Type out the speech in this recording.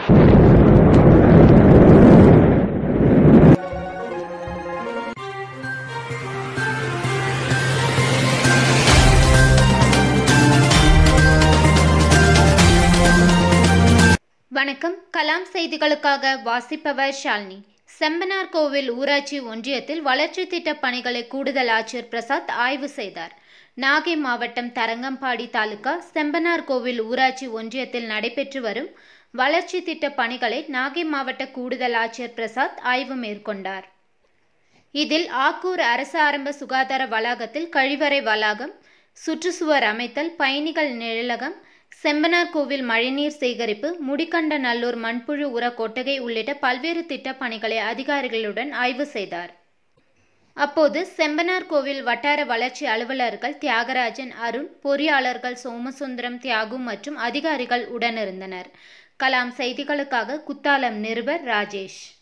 வணக்கம் கலாம் செய்திகளுக்காக வாசிப்பவர் ஷாலினி செம்பனார் கோவில் ஊராட்சி ஒன்றியத்தில் வளர்ச்சி திட்ட பணிகளை கூடுதல் ஆட்சியர் பிரசாத் ஆய்வு செய்தார் நாகை மாவட்டம் தரங்கம்பாடி தாலுகா செம்பனார் கோவில் ஊராட்சி ஒன்றியத்தில் நடைபெற்று வரும் வளர்ச்சி திட்ட பணிகளை நாகை மாவட்ட கூடுதல் ஆட்சியர் பிரசாத் ஆய்வு மேற்கொண்டார் இதில் ஆக்கூர் அரசு ஆரம்ப சுகாதார வளாகத்தில் கழிவறை வளாகம் சுற்றுச்சுவர் அமைத்தல் பயணிகள் நிழலகம் செம்பனார் கோவில் மழைநீர் சேகரிப்பு முடிக்கண்ட நல்லூர் மண்புழு உர கொட்டகை உள்ளிட்ட பல்வேறு திட்ட பணிகளை அதிகாரிகளுடன் ஆய்வு செய்தார் அப்போது செம்பனார் கோவில் வட்டார வளர்ச்சி அலுவலர்கள் தியாகராஜன் அருண் பொறியாளர்கள் சோமசுந்தரம் தியாகு மற்றும் அதிகாரிகள் உடனிருந்தனர் கலாம் செய்திகளுக்காக குத்தாலம் நிருபர் ராஜேஷ்